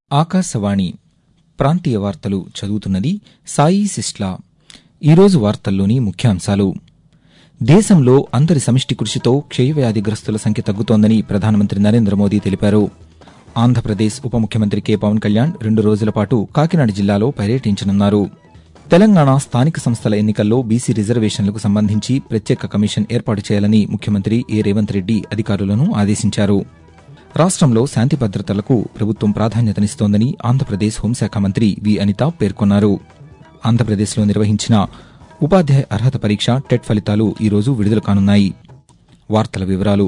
ఆకాశవాణి ప్రాంతీయ వార్తలు చదువుతున్నది సాయి సిస్లా ఈరోజు వార్తల్లోని ముఖ్యాంశాలు దేశంలో అందరి సమిష్టి కృషితో క్షయవ్యాధిగ్రస్తుల సంఖ్య తగ్గుతోందని ప్రధానమంత్రి నరేంద్ర మోదీ తెలిపారు ఆంధ్రప్రదేశ్ ఉప ముఖ్యమంత్రి కె పవన్ కళ్యాణ్ రెండు రోజుల పాటు కాకినాడ జిల్లాలో పర్యటించనున్నారు తెలంగాణ స్థానిక సంస్థల ఎన్నికల్లో బీసీ రిజర్వేషన్లకు సంబంధించి ప్రత్యేక కమిషన్ ఏర్పాటు చేయాలని ముఖ్యమంత్రి ఏ రేవంత్ రెడ్డి అధికారులను ఆదేశించారు రాష్టంలో శాంతి భద్రతలకు ప్రభుత్వం ప్రాధాన్యతనిస్తోందని ఆంధ్రప్రదేశ్ హోంశాఖ మంత్రి వి అనిత పేర్కొన్నారు ఆంధ్రప్రదేశ్లో నిర్వహించిన ఉపాధ్యాయ అర్హత పరీక్ష టెట్ ఫలితాలు ఈరోజు విడుదల కానున్నాయి వార్తల వివరాలు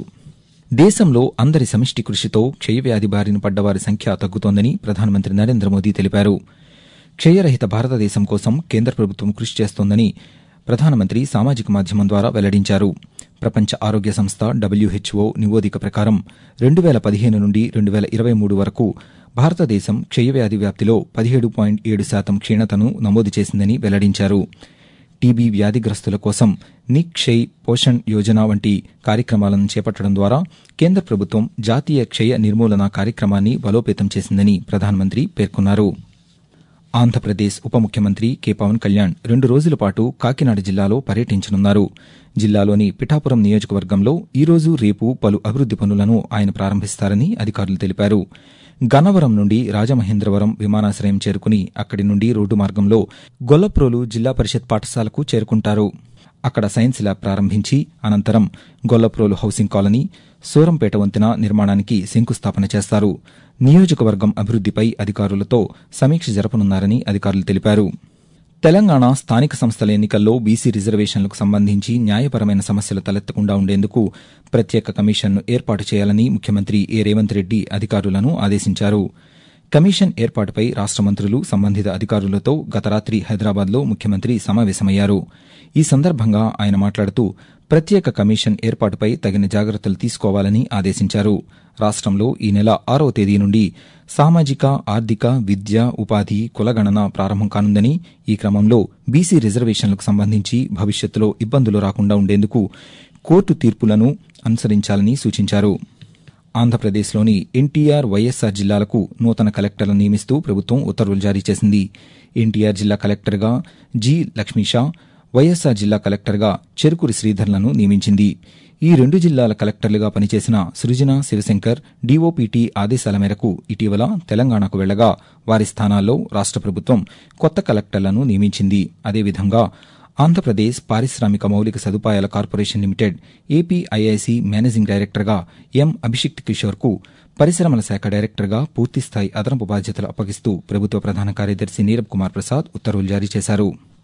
దేశంలో అందరి సమిష్టి కృషితో క్షయవ్యాధి బారిన పడ్డవారి సంఖ్య తగ్గుతోందని ప్రధానమంత్రి నరేంద్ర మోదీ తెలిపారు క్షయరహిత భారతదేశం కోసం కేంద్ర ప్రభుత్వం కృషి చేస్తోందని ప్రధానమంత్రి సామాజిక మాధ్యమం ద్వారా వెల్లడించారు ప్రపంచ ఆరోగ్య సంస్థ డబ్ల్యూహెచ్ఓ నివేదిక ప్రకారం రెండు వేల పదిహేను నుండి రెండు వేల ఇరవై మూడు వరకు భారతదేశం క్షయవ్యాధి వ్యాప్తిలో పదిహేడు పాయింట్ ఏడు శాతం క్షీణతను నమోదు చేసిందని వెల్లడించారు టీబీ వ్యాధిగ్రస్తుల కోసం నిక్షయ్ పోషణ్ యోజన వంటి కార్యక్రమాలను చేపట్టడం ద్వారా కేంద్ర ప్రభుత్వం జాతీయ క్షయ నిర్మూలన కార్యక్రమాన్ని బలోపేతం చేసిందని ప్రధానమంత్రి పేర్కొన్నారు ఆంధ్రప్రదేశ్ ఉప ముఖ్యమంత్రి కె పవన్ కళ్యాణ్ రెండు రోజుల పాటు కాకినాడ జిల్లాలో పర్యటించనున్నారు జిల్లాలోని పిఠాపురం నియోజకవర్గంలో ఈరోజు రేపు పలు అభివృద్ది పనులను ఆయన ప్రారంభిస్తారని అధికారులు తెలిపారు గన్నవరం నుండి రాజమహేంద్రవరం విమానాశ్రయం చేరుకుని అక్కడి నుండి రోడ్డు మార్గంలో గొల్లప్రోలు జిల్లా పరిషత్ పాఠశాలకు చేరుకుంటారు అక్కడ సైన్స్ ల్యాబ్ ప్రారంభించి అనంతరం గొల్లప్రోలు హౌసింగ్ కాలనీ సూరంపేట వంతెన నిర్మాణానికి శంకుస్థాపన చేస్తారు నియోజకవర్గం అభివృద్దిపై అధికారులతో సమీక్ష జరపనున్నారని అధికారులు తెలిపారు తెలంగాణ స్థానిక సంస్థల ఎన్నికల్లో బీసీ రిజర్వేషన్లకు సంబంధించి న్యాయపరమైన సమస్యలు తలెత్తకుండా ఉండేందుకు ప్రత్యేక కమిషన్ను ఏర్పాటు చేయాలని ముఖ్యమంత్రి ఏ రేవంత్ రెడ్డి అధికారులను ఆదేశించారు కమిషన్ ఏర్పాటుపై రాష్ట మంత్రులు సంబంధిత అధికారులతో గత రాత్రి హైదరాబాద్లో ముఖ్యమంత్రి సమావేశమయ్యారు ఈ సందర్భంగా ఆయన మాట్లాడుతూ ప్రత్యేక కమిషన్ ఏర్పాటుపై తగిన జాగ్రత్తలు తీసుకోవాలని ఆదేశించారు రాష్టంలో ఈ నెల ఆరో తేదీ నుండి సామాజిక ఆర్థిక విద్య ఉపాధి కులగణన ప్రారంభం కానుందని ఈ క్రమంలో బీసీ రిజర్వేషన్లకు సంబంధించి భవిష్యత్తులో ఇబ్బందులు రాకుండా ఉండేందుకు కోర్టు తీర్పులను అనుసరించాలని సూచించారు ఆంధ్రప్రదేశ్లోని ఎన్టీఆర్ వైఎస్సార్ జిల్లాలకు నూతన కలెక్టర్లను నియమిస్తూ ప్రభుత్వం ఉత్తర్వులు జారీ చేసింది ఎన్టీఆర్ జిల్లా కలెక్టర్గా జి లక్ష్మీషా వైఎస్సార్ జిల్లా కలెక్టర్గా చెరుకురి శ్రీధర్లను నియమించింది ఈ రెండు జిల్లాల కలెక్టర్లుగా పనిచేసిన సృజన శివశంకర్ డీఓపీటీ ఆదేశాల మేరకు ఇటీవల తెలంగాణకు వెళ్లగా వారి స్థానాల్లో రాష్ట ప్రభుత్వం కొత్త కలెక్టర్లను నియమించింది అదేవిధంగా ఆంధ్రప్రదేశ్ పారిశ్రామిక మౌలిక సదుపాయాల కార్పొరేషన్ లిమిటెడ్ ఏపీఐఐసి మేనేజింగ్ డైరెక్టర్గా ఎం అభిషిక్త్ కిషోర్కు పరిశ్రమల శాఖ డైరెక్టర్గా పూర్తిస్థాయి అదనపు బాధ్యతలు అప్పగిస్తూ ప్రభుత్వ ప్రధాన కార్యదర్శి నీరబ్ కుమార్ ప్రసాద్ ఉత్తర్వులు జారీ చేశారు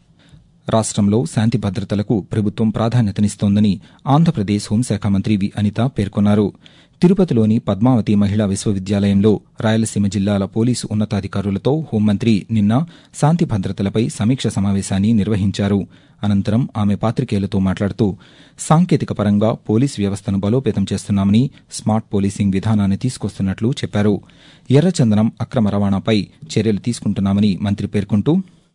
రాష్టంలో శాంతి భద్రతలకు ప్రభుత్వం ప్రాధాన్యతనిస్తోందని ఆంధ్రప్రదేశ్ హోంశాఖ మంత్రి వి అనిత పేర్కొన్నారు తిరుపతిలోని పద్మావతి మహిళా విశ్వవిద్యాలయంలో రాయలసీమ జిల్లాల పోలీసు ఉన్నతాధికారులతో హోంమంత్రి నిన్న శాంతి భద్రతలపై సమీక్ష సమావేశాన్ని నిర్వహించారు అనంతరం ఆమె పాతికేయులతో మాట్లాడుతూ సాంకేతిక పరంగా పోలీసు వ్యవస్థను బలోపేతం చేస్తున్నామని స్మార్ట్ పోలీసింగ్ విధానాన్ని తీసుకొస్తున్నట్లు చెప్పారు ఎర్రచందనం అక్రమ రవాణాపై చర్యలు తీసుకుంటున్నామని మంత్రి పేర్కొంటూ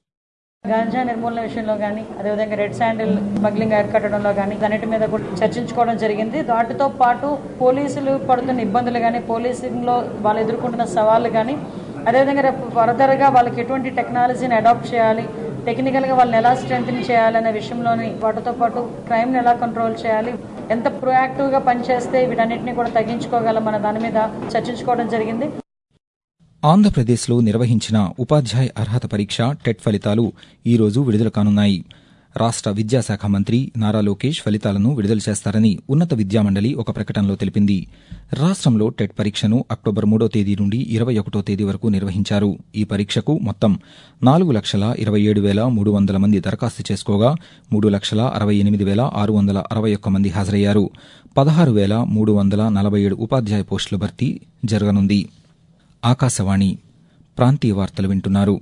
గాంజా నిర్మూలన విషయంలో కానీ అదేవిధంగా రెడ్ శాండిల్ స్మగ్లింగ్ అరికట్టడంలో కానీ అన్నిటి మీద కూడా చర్చించుకోవడం జరిగింది వాటితో పాటు పోలీసులు పడుతున్న ఇబ్బందులు కానీ పోలీసింగ్లో వాళ్ళు ఎదుర్కొంటున్న సవాళ్ళు కానీ అదేవిధంగా రేపు ఫర్దర్గా వాళ్ళకి ఎటువంటి టెక్నాలజీని అడాప్ట్ చేయాలి టెక్నికల్గా వాళ్ళని ఎలా స్ట్రెంగ్ చేయాలనే విషయంలోని వాటితో పాటు క్రైమ్ని ఎలా కంట్రోల్ చేయాలి ఎంత ప్రొయాక్టివ్గా పనిచేస్తే వీటన్నిటిని కూడా తగ్గించుకోగలం మన దాని మీద చర్చించుకోవడం జరిగింది ఆంధ్రప్రదేశ్లో నిర్వహించిన ఉపాధ్యాయ అర్హత పరీక్ష టెట్ ఫలితాలు ఈరోజు విడుదల కానున్నాయి రాష్ట విద్యాశాఖ మంత్రి నారా లోకేష్ ఫలితాలను విడుదల చేస్తారని ఉన్నత విద్యామండలి ఒక ప్రకటనలో తెలిపింది రాష్టంలో టెట్ పరీక్షను అక్టోబర్ మూడో తేదీ నుండి ఇరవై ఒకటో తేదీ వరకు నిర్వహించారు ఈ పరీక్షకు మొత్తం నాలుగు లక్షల ఇరవై ఏడు వేల మూడు వందల మంది దరఖాస్తు చేసుకోగా మూడు లక్షల అరవై ఎనిమిది వేల ఆరు వందల అరవై ఒక్క మంది హాజరయ్యారు పదహారు వేల మూడు వందల నలభై ఏడు ఉపాధ్యాయ పోస్టుల భర్తీ జరగనుంది ఆకాశవాణి ప్రాంతీయ వార్తలు వింటున్నారు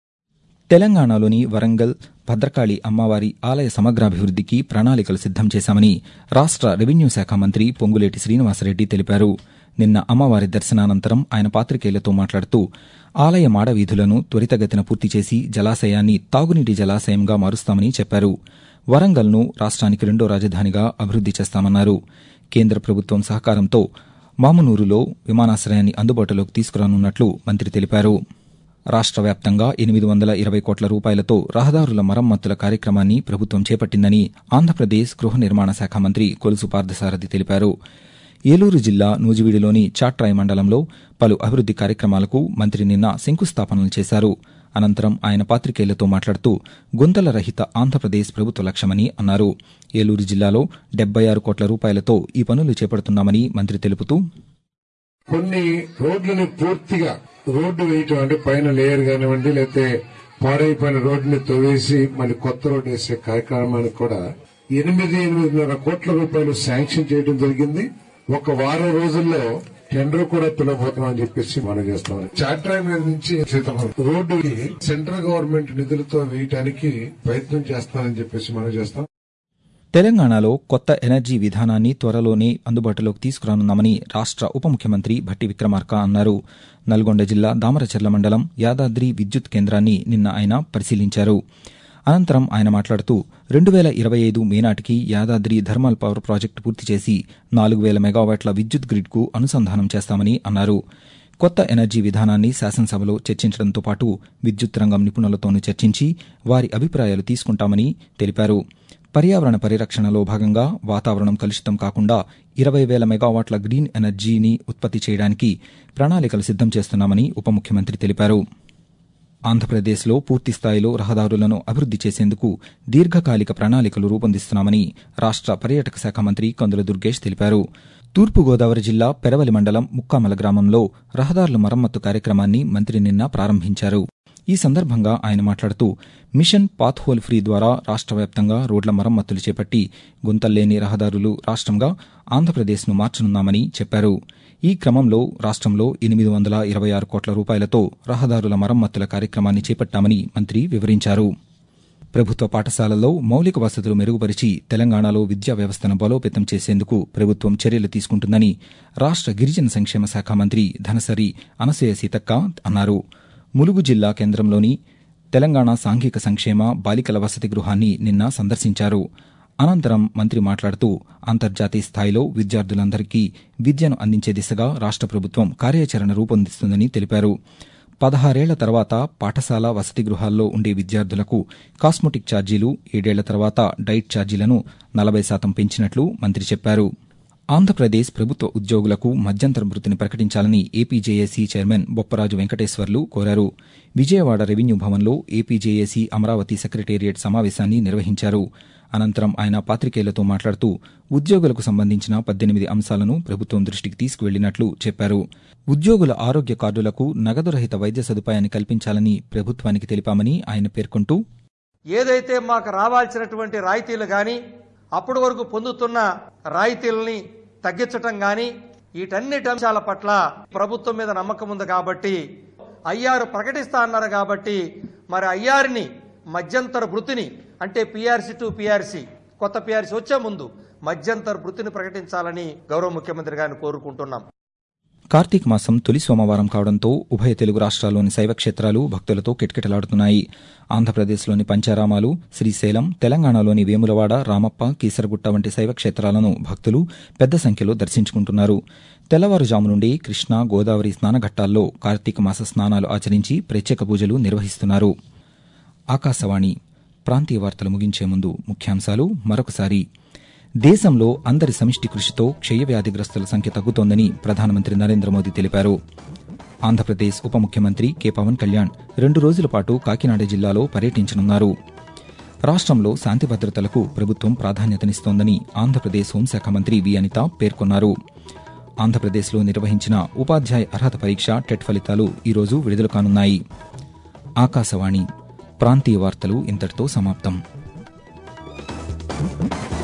తెలంగాణలోని వరంగల్ భద్రకాళి అమ్మవారి ఆలయ సమగ్రాభివృద్దికి ప్రణాళికలు సిద్దం చేశామని రాష్ట రెవెన్యూ శాఖ మంత్రి పొంగులేటి శ్రీనివాసరెడ్డి తెలిపారు నిన్న అమ్మవారి దర్శనానంతరం ఆయన పాతికేయులతో మాట్లాడుతూ ఆలయ మాడవీధులను త్వరితగతిన పూర్తి చేసి జలాశయాన్ని తాగునీటి జలాశయంగా మారుస్తామని చెప్పారు వరంగల్ను రాష్ట్రానికి రెండో రాజధానిగా అభివృద్ది చేస్తామన్నారు కేంద్ర ప్రభుత్వం సహకారంతో మామునూరులో విమానాశ్రయాన్ని అందుబాటులోకి తీసుకురానున్నట్లు మంత్రి తెలిపారు రాష్ట్ర వ్యాప్తంగా ఎనిమిది వందల ఇరవై కోట్ల రూపాయలతో రహదారుల మరమ్మతుల కార్యక్రమాన్ని ప్రభుత్వం చేపట్టిందని ఆంధ్రప్రదేశ్ గృహ నిర్మాణ శాఖ మంత్రి కొలుసు పార్థసారథి తెలిపారు ఏలూరు జిల్లా నూజివీడులోని చాట్రాయి మండలంలో పలు అభివృద్ది కార్యక్రమాలకు మంత్రి నిన్న శంకుస్థాపనలు చేశారు అనంతరం ఆయన పాతికేయులతో మాట్లాడుతూ గుంతల రహిత ఆంధ్రప్రదేశ్ ప్రభుత్వ లక్ష్యమని అన్నారు ఏలూరు జిల్లాలో డెబ్బై ఆరు కోట్ల రూపాయలతో ఈ పనులు చేపడుతున్నామని మంత్రి తెలుపుతూ కొన్ని రోడ్లని పూర్తిగా రోడ్డు వేయటం అంటే పైన లేయర్ కానివ్వండి లేకపోతే పాడైపోయిన రోడ్డుని తవ్వేసి మళ్ళీ కొత్త రోడ్డు వేసే కార్యక్రమానికి కూడా ఎనిమిది ఎనిమిదిన్నర కోట్ల రూపాయలు శాంక్షన్ చేయడం జరిగింది ఒక వారం రోజుల్లో టెండర్ కూడా పిలవబోతున్నాం అని చెప్పేసి మనం చేస్తాం చాట్రాయ్ మీద నుంచి సీతాఫలం రోడ్డుకి సెంట్రల్ గవర్నమెంట్ నిధులతో వేయటానికి ప్రయత్నం చేస్తానని చెప్పేసి మనం చేస్తాం తెలంగాణలో కొత్త ఎనర్జీ విధానాన్ని త్వరలోనే అందుబాటులోకి తీసుకురానున్నామని రాష్ట్ర ఉప ముఖ్యమంత్రి భట్టి విక్రమార్క అన్నారు నల్గొండ జిల్లా దామరచెర్ల మండలం యాదాద్రి విద్యుత్ కేంద్రాన్ని నిన్న ఆయన పరిశీలించారు అనంతరం ఆయన మాట్లాడుతూ రెండు వేల ఇరవై ఐదు మే నాటికి యాదాద్రి థర్మల్ పవర్ ప్రాజెక్టు పూర్తి చేసి నాలుగు వేల మెగావాట్ల విద్యుత్ గ్రిడ్కు అనుసంధానం చేస్తామని అన్నారు కొత్త ఎనర్జీ విధానాన్ని శాసనసభలో చర్చించడంతో పాటు విద్యుత్ రంగం నిపుణులతోనూ చర్చించి వారి అభిప్రాయాలు తీసుకుంటామని తెలిపారు పర్యావరణ పరిరక్షణలో భాగంగా వాతావరణం కలుషితం కాకుండా ఇరవై వేల మెగావాట్ల గ్రీన్ ఎనర్జీని ఉత్పత్తి చేయడానికి ప్రణాళికలు సిద్దం చేస్తున్నామని ఉప ముఖ్యమంత్రి తెలిపారు ఆంధ్రప్రదేశ్లో పూర్తిస్థాయిలో రహదారులను అభివృద్ది చేసేందుకు దీర్ఘకాలిక ప్రణాళికలు రూపొందిస్తున్నామని రాష్ట్ర పర్యాటక శాఖ మంత్రి కందుల దుర్గేష్ తెలిపారు తూర్పుగోదావరి జిల్లా పెరవలి మండలం ముక్కామల గ్రామంలో రహదారుల మరమ్మత్తు కార్యక్రమాన్ని మంత్రి నిన్న ప్రారంభించారు ఈ సందర్భంగా ఆయన మాట్లాడుతూ మిషన్ పాత్ హోల్ ఫ్రీ ద్వారా రాష్ట్ర వ్యాప్తంగా రోడ్ల మరమ్మతులు చేపట్టి గుంతల్లేని రహదారులు రాష్ట్రంగా ఆంధ్రప్రదేశ్ను మార్చనున్నామని చెప్పారు ఈ క్రమంలో రాష్ట్రంలో ఎనిమిది వందల ఇరవై ఆరు కోట్ల రూపాయలతో రహదారుల మరమ్మతుల కార్యక్రమాన్ని చేపట్టామని మంత్రి వివరించారు ప్రభుత్వ పాఠశాలల్లో మౌలిక వసతులు మెరుగుపరిచి తెలంగాణలో విద్యా వ్యవస్థను బలోపేతం చేసేందుకు ప్రభుత్వం చర్యలు తీసుకుంటుందని రాష్ట్ర గిరిజన సంక్షేమ శాఖ మంత్రి ధనసరి అనసూయ సీతక్క అన్నారు ములుగు జిల్లా కేంద్రంలోని తెలంగాణ సాంఘిక సంక్షేమ బాలికల వసతి గృహాన్ని నిన్న సందర్శించారు అనంతరం మంత్రి మాట్లాడుతూ అంతర్జాతీయ స్థాయిలో విద్యార్థులందరికీ విద్యను అందించే దిశగా రాష్ట్ర ప్రభుత్వం కార్యాచరణ రూపొందిస్తుందని తెలిపారు పదహారేళ్ల తర్వాత పాఠశాల వసతి గృహాల్లో ఉండే విద్యార్థులకు కాస్మోటిక్ ఛార్జీలు ఏడేళ్ల తర్వాత డైట్ ఛార్జీలను నలభై శాతం పెంచినట్లు మంత్రి చెప్పారు ఆంధ్రప్రదేశ్ ప్రభుత్వ ఉద్యోగులకు మధ్యంతర భృతిని ప్రకటించాలని ఏపీజేఏసీ చైర్మన్ బొప్పరాజు వెంకటేశ్వర్లు కోరారు విజయవాడ రెవెన్యూ భవన్లో ఏపీజేఏసీ అమరావతి సెక్రటేరియట్ సమావేశాన్ని నిర్వహించారు అనంతరం ఆయన పాతికేయులతో మాట్లాడుతూ ఉద్యోగులకు సంబంధించిన పద్దెనిమిది అంశాలను ప్రభుత్వం దృష్టికి తీసుకువెళ్లినట్లు చెప్పారు ఉద్యోగుల ఆరోగ్య కార్డులకు నగదు రహిత వైద్య సదుపాయాన్ని కల్పించాలని ప్రభుత్వానికి తెలిపామని ఆయన పేర్కొంటూ ఏదైతే మాకు రావాల్సినటువంటి రాయితీలు కానీ అప్పటి వరకు పొందుతున్న రాయితీలని తగ్గించటం కానీ వీటన్నిటి అంశాల పట్ల ప్రభుత్వం మీద నమ్మకం ఉంది కాబట్టి అయ్యారు ప్రకటిస్తా అన్నారు కాబట్టి మరి అయ్యారిని మధ్యంతర వృత్తిని అంటే పిఆర్సీ టు పిఆర్సీ కొత్త పిఆర్సీ వచ్చే ముందు మధ్యంతర వృత్తిని ప్రకటించాలని గౌరవ ముఖ్యమంత్రి గారిని కోరుకుంటున్నాం కార్తీక మాసం తొలి సోమవారం కావడంతో ఉభయ తెలుగు రాష్ట్రాల్లోని శైవ క్షేత్రాలు భక్తులతో కిటకిటలాడుతున్నాయి ఆంధ్రప్రదేశ్లోని పంచారామాలు శ్రీశైలం తెలంగాణలోని వేములవాడ రామప్ప కీసరగుట్ట వంటి శైవ క్షేత్రాలను భక్తులు పెద్ద సంఖ్యలో దర్శించుకుంటున్నారు తెల్లవారుజాము నుండి కృష్ణా గోదావరి స్నానఘట్టాల్లో కార్తీక మాస స్నానాలు ఆచరించి ప్రత్యేక పూజలు నిర్వహిస్తున్నారు ఆకాశవాణి ప్రాంతీయ వార్తలు ముగించే ముందు ముఖ్యాంశాలు మరొకసారి దేశంలో అందరి సమిష్టి కృషితో క్షయవ్యాధిగ్రస్తుల సంఖ్య తగ్గుతోందని ప్రధానమంత్రి నరేంద్ర మోదీ తెలిపారు ఆంధ్రప్రదేశ్ ఉప ముఖ్యమంత్రి కె పవన్ కళ్యాణ్ రెండు రోజుల పాటు కాకినాడ జిల్లాలో పర్యటించనున్నారు రాష్ట్రంలో శాంతి భద్రతలకు ప్రభుత్వం ప్రాధాన్యతనిస్తోందని ఆంధ్రప్రదేశ్ హోంశాఖ మంత్రి వి అనిత పేర్కొన్నారు ఆంధ్రప్రదేశ్లో నిర్వహించిన ఉపాధ్యాయ అర్హత పరీక్ష టెట్ ఫలితాలు ఈరోజు విడుదల కానున్నాయి ఆకాశవాణి ప్రాంతీయ వార్తలు ఇంతటితో సమాప్తం